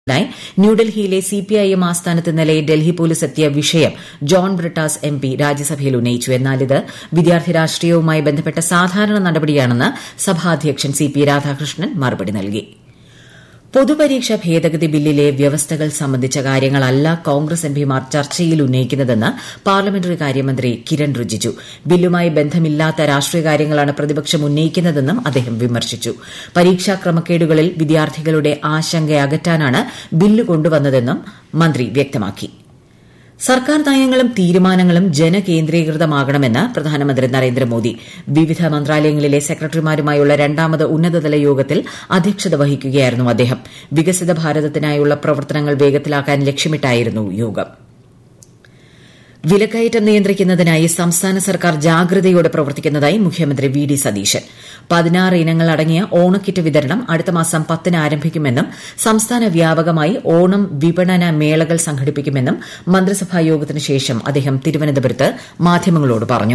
ായി ന്യൂഡൽഹിയിലെ സിപിഐഎം ആസ്ഥാനത്ത് ഇന്നലെ ഡൽഹി പോലീസ് എത്തിയ വിഷയം ജോൺ ബ്രിട്ടാസ് എംപി രാജ്യസഭയിൽ ഉന്നയിച്ചു എന്നാൽ ഇത് വിദ്യാർത്ഥി രാഷ്ട്രീയവുമായി ബന്ധപ്പെട്ട സാധാരണ നടപടിയാണെന്ന് സഭാധ്യക്ഷൻ സി പി രാധാകൃഷ്ണൻ മറുപടി നൽകി പൊതുപരീക്ഷാ ഭേദഗതി ബില്ലിലെ വ്യവസ്ഥകൾ സംബന്ധിച്ച കാര്യങ്ങളല്ല കോൺഗ്രസ് എംപിമാർ ചർച്ചയിൽ ഉന്നയിക്കുന്നതെന്ന് പാർലമെന്ററി കാര്യമന്ത്രി കിരൺ റിജിജു ബില്ലുമായി ബന്ധമില്ലാത്ത രാഷ്ട്രീയ കാര്യങ്ങളാണ് പ്രതിപക്ഷം ഉന്നയിക്കുന്നതെന്നും അദ്ദേഹം വിമർശിച്ചു പരീക്ഷാ ക്രമക്കേടുകളിൽ വിദ്യാർത്ഥികളുടെ ആശങ്ക അകറ്റാനാണ് ബില്ല് കൊണ്ടുവന്നതെന്നും മന്ത്രി വ്യക്തമാക്കി സർക്കാർ നയങ്ങളും തീരുമാനങ്ങളും ജനകേന്ദ്രീകൃതമാകണമെന്ന് പ്രധാനമന്ത്രി നരേന്ദ്രമോദി വിവിധ മന്ത്രാലയങ്ങളിലെ സെക്രട്ടറിമാരുമായുള്ള രണ്ടാമത് ഉന്നതതല യോഗത്തിൽ അധ്യക്ഷത വഹിക്കുകയായിരുന്നു അദ്ദേഹം വികസിത ഭാരതത്തിനായുള്ള പ്രവർത്തനങ്ങൾ വേഗത്തിലാക്കാൻ ലക്ഷ്യമിട്ടായിരുന്നു യോഗം വിലക്കയറ്റം നിയന്ത്രിക്കുന്നതിനായി സംസ്ഥാന സർക്കാർ ജാഗ്രതയോടെ പ്രവർത്തിക്കുന്നതായി മുഖ്യമന്ത്രി വി ഡി സതീശൻ പതിനാറ് ഇനങ്ങൾ അടങ്ങിയ ഓണക്കിറ്റ് വിതരണം അടുത്ത മാസം പത്തിന് ആരംഭിക്കുമെന്നും സംസ്ഥാന വ്യാപകമായി ഓണം വിപണന മേളകൾ സംഘടിപ്പിക്കുമെന്നും മന്ത്രിസഭാ യോഗത്തിന് ശേഷം അദ്ദേഹം തിരുവനന്തപുരത്ത് മാധ്യമങ്ങളോട് പറഞ്ഞു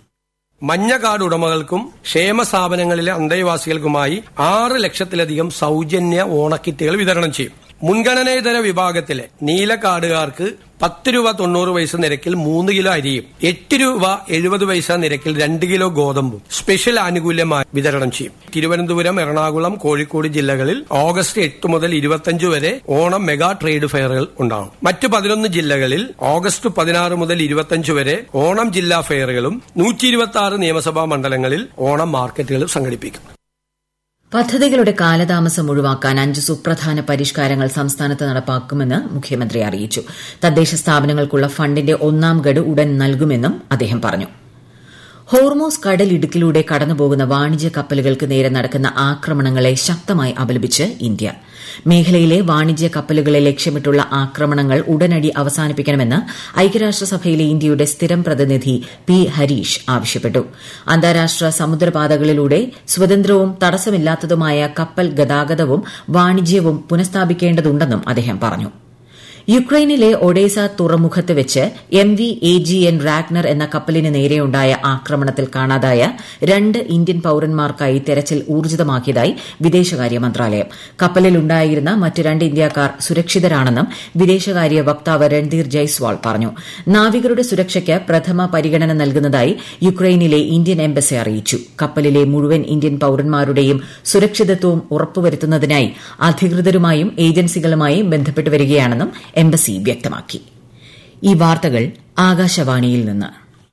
മഞ്ഞ കാർഡ് ഉടമകൾക്കും ക്ഷേമ സ്ഥാപനങ്ങളിലെ അന്തേവാസികൾക്കുമായി ആറ് ലക്ഷത്തിലധികം സൌജന്യ ഓണക്കിറ്റുകൾ വിതരണം ചെയ്യും മുൻഗണനേതര വിഭാഗത്തിലെ നീല കാർഡുകാർക്ക് പത്ത് രൂപ തൊണ്ണൂറ് പൈസ നിരക്കിൽ മൂന്ന് കിലോ അരിയും എട്ട് രൂപ എഴുപത് പൈസ നിരക്കിൽ രണ്ട് കിലോ ഗോതമ്പും സ്പെഷ്യൽ ആനുകൂല്യമായി വിതരണം ചെയ്യും തിരുവനന്തപുരം എറണാകുളം കോഴിക്കോട് ജില്ലകളിൽ ഓഗസ്റ്റ് എട്ട് മുതൽ ഇരുപത്തിയഞ്ച് വരെ ഓണം മെഗാ ട്രേഡ് ഫെയറുകൾ ഉണ്ടാകും മറ്റ് പതിനൊന്ന് ജില്ലകളിൽ ഓഗസ്റ്റ് പതിനാറ് മുതൽ ഇരുപത്തിയഞ്ച് വരെ ഓണം ജില്ലാ ഫെയറുകളും നൂറ്റി ഇരുപത്തി ആറ് നിയമസഭാ മണ്ഡലങ്ങളിൽ ഓണം മാർക്കറ്റുകളും സംഘടിപ്പിക്കും പദ്ധതികളുടെ കാലതാമസം ഒഴിവാക്കാൻ അഞ്ച് സുപ്രധാന പരിഷ്കാരങ്ങൾ സംസ്ഥാനത്ത് നടപ്പാക്കുമെന്ന് മുഖ്യമന്ത്രി അറിയിച്ചു തദ്ദേശ സ്ഥാപനങ്ങൾക്കുള്ള ഫണ്ടിന്റെ ഒന്നാം ഗഡു ഉടൻ നൽകുമെന്നും അദ്ദേഹം പറഞ്ഞു ഹോർമോസ് കടലിടുക്കിലൂടെ കടന്നുപോകുന്ന വാണിജ്യ കപ്പലുകൾക്ക് നേരെ നടക്കുന്ന ആക്രമണങ്ങളെ ശക്തമായി അപലപിച്ച് ഇന്ത്യ മേഖലയിലെ വാണിജ്യ കപ്പലുകളെ ലക്ഷ്യമിട്ടുള്ള ആക്രമണങ്ങൾ ഉടനടി അവസാനിപ്പിക്കണമെന്ന് ഐക്യരാഷ്ട്രസഭയിലെ ഇന്ത്യയുടെ സ്ഥിരം പ്രതിനിധി പി ഹരീഷ് ആവശ്യപ്പെട്ടു അന്താരാഷ്ട്ര സമുദ്രപാതകളിലൂടെ സ്വതന്ത്രവും തടസ്സമില്ലാത്തതുമായ കപ്പൽ ഗതാഗതവും വാണിജ്യവും പുനഃസ്ഥാപിക്കേണ്ടതുണ്ടെന്നും അദ്ദേഹം പറഞ്ഞു യുക്രൈനിലെ ഒഡേസ തുറമുഖത്ത് വെച്ച് M V A G N Ragnar എന്ന കപ്പലിന് നേരെയുണ്ടായ ആക്രമണത്തിൽ കാണാതായ രണ്ട് ഇന്ത്യൻ പൌരന്മാർക്കായി തെരച്ചിൽ ഊർജിതമാക്കിയതായി വിദേശകാര്യ മന്ത്രാലയം കപ്പലിലുണ്ടായിരുന്ന മറ്റ് രണ്ട് ഇന്ത്യക്കാർ സുരക്ഷിതരാണെന്നും വിദേശകാര്യ വക്താവ് രൺധീർ ജയ്സ്വാൾ പറഞ്ഞു നാവികരുടെ സുരക്ഷയ്ക്ക് പ്രഥമ പരിഗണന നൽകുന്നതായി യുക്രൈനിലെ ഇന്ത്യൻ എംബസി അറിയിച്ചു കപ്പലിലെ മുഴുവൻ ഇന്ത്യൻ പൌരന്മാരുടെയും സുരക്ഷിതത്വവും ഉറപ്പുവരുത്തുന്നതിനായി അധികൃതരുമായും ഏജൻസികളുമായും ബന്ധപ്പെട്ടു വരികയാണെന്നും എംബസി വ്യക്തമാക്കി ഈ വാർത്തകൾ ആകാശവാണിയിൽ നിന്ന്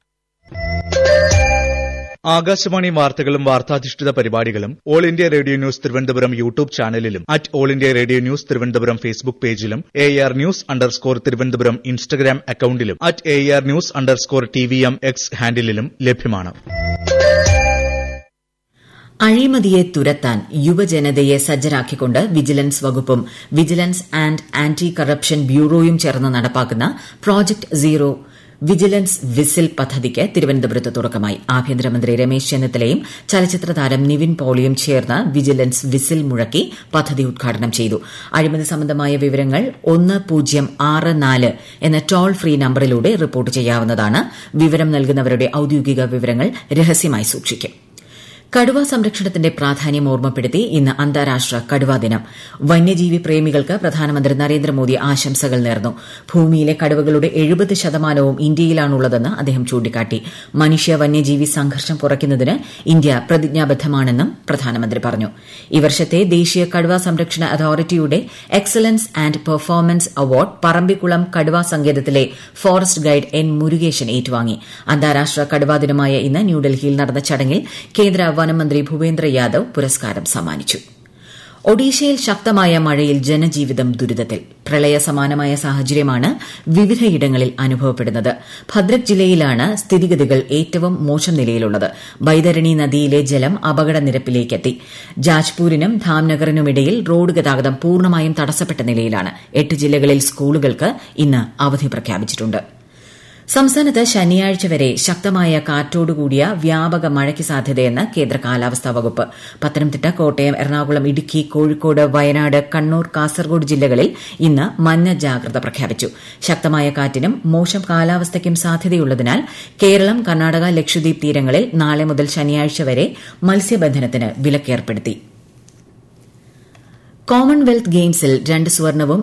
ആകാശവാണി വാർത്തകളും വാർത്താധിഷ്ഠിത പരിപാടികളും all India radio news Thiruvananthapuram YouTube ചാനലിലും at all India radio news Thiruvananthapuram Facebook പേജിലും A R news underscore Thiruvananthapuram Instagram അക്കൌണ്ടിലും at A R news underscore T V M X ഹാൻഡിലും ലഭ്യമാണ് അഴിമതിയെ തുരത്താൻ യുവജനതയെ സജ്ജരാക്കിക്കൊണ്ട് വിജിലൻസ് വകുപ്പും വിജിലൻസ് ആന്റ് ആന്റി കറപ്ഷൻ ബ്യൂറോയും ചേർന്ന് നടപ്പാക്കുന്ന പ്രോജക്ട് സീറോ വിജിലൻസ് വിസിൽ പദ്ധതിക്ക് തിരുവനന്തപുരത്ത് തുടക്കമായി ആഭ്യന്തരമന്ത്രി രമേശ് ചെന്നിത്തലയും ചലച്ചിത്ര താരം നിവിൻ പോളിയും ചേർന്ന് വിജിലൻസ് വിസിൽ മുഴക്കി പദ്ധതി ഉദ്ഘാടനം ചെയ്തു അഴിമതി സംബന്ധമായ വിവരങ്ങൾ ഒന്ന് പൂജ്യം ആറ് നാല് എന്ന ടോൾ ഫ്രീ നമ്പറിലൂടെ റിപ്പോർട്ട് ചെയ്യാവുന്നതാണ് വിവരം നൽകുന്നവരുടെ ഔദ്യോഗിക വിവരങ്ങൾ രഹസ്യമായി സൂക്ഷിക്കും കടുവ സംരക്ഷണത്തിന്റെ പ്രാധാന്യം ഓർമ്മപ്പെടുത്തി ഇന്ന് അന്താരാഷ്ട്ര കടുവാ ദിനം വന്യജീവി പ്രേമികൾക്ക് പ്രധാനമന്ത്രി നരേന്ദ്രമോദി ആശംസകൾ നേർന്നു ഭൂമിയിലെ കടുവകളുടെ എഴുപത് ശതമാനവും ഇന്ത്യയിലാണുള്ളതെന്ന് അദ്ദേഹം ചൂണ്ടിക്കാട്ടി മനുഷ്യ വന്യജീവി സംഘർഷം കുറയ്ക്കുന്നതിന് ഇന്ത്യ പ്രതിജ്ഞാബദ്ധമാണെന്നും പ്രധാനമന്ത്രി പറഞ്ഞു ഈ വർഷത്തെ ദേശീയ കടുവ സംരക്ഷണ അതോറിറ്റിയുടെ excellence and performance award Parambikulam കടുവ സങ്കേതത്തിലെ ഫോറസ്റ്റ് ഗൈഡ് എൻ മുരുകേശൻ ഏറ്റുവാങ്ങി അന്താരാഷ്ട്ര കടുവാ ദിനമായ ഇന്ന് ന്യൂഡൽഹിയിൽ നടന്ന ചടങ്ങിൽ കേന്ദ്ര വനമന്ത്രി ഭൂപേന്ദ്ര യാദവ് പുരസ്കാരം സമ്മാനിച്ചു ഒഡീഷയിൽ ശക്തമായ മഴയിൽ ജനജീവിതം ദുരിതത്തിൽ പ്രളയ സമാനമായ സാഹചര്യമാണ് വിവിധയിടങ്ങളിൽ അനുഭവപ്പെടുന്നത് ഭദ്രക് ജില്ലയിലാണ് സ്ഥിതിഗതികൾ ഏറ്റവും മോശം നിലയിലുള്ളത് ബൈതരണി നദിയിലെ ജലം അപകടനിരപ്പിലേക്കെത്തി ജാജ്പൂരിനും ധാംനഗറിനുമിടയിൽ റോഡ് ഗതാഗതം പൂർണ്ണമായും തടസ്സപ്പെട്ട നിലയിലാണ് എട്ട് ജില്ലകളിൽ സ്കൂളുകൾക്ക് ഇന്ന് അവധി പ്രഖ്യാപിച്ചിട്ടുണ്ട് സംസ്ഥാനത്ത് ശനിയാഴ്ച വരെ ശക്തമായ കാറ്റോടുകൂടിയ വ്യാപക മഴയ്ക്ക് സാധ്യതയെന്ന് കേന്ദ്ര കാലാവസ്ഥാ വകുപ്പ് പത്തനംതിട്ട കോട്ടയം എറണാകുളം ഇടുക്കി കോഴിക്കോട് വയനാട് കണ്ണൂർ കാസർഗോഡ് ജില്ലകളിൽ ഇന്ന് മഞ്ഞ ജാഗ്രത പ്രഖ്യാപിച്ചു ശക്തമായ കാറ്റിനും മോശം കാലാവസ്ഥയ്ക്കും സാധ്യതയുള്ളതിനാൽ കേരളം കർണാടക ലക്ഷദ്വീപ് തീരങ്ങളിൽ നാളെ മുതൽ ശനിയാഴ്ച വരെ മത്സ്യബന്ധനത്തിന് വിലക്കേർപ്പെടുത്തി കോമൺവെൽത്ത് ഗെയിംസിൽ രണ്ട് സ്വർണവും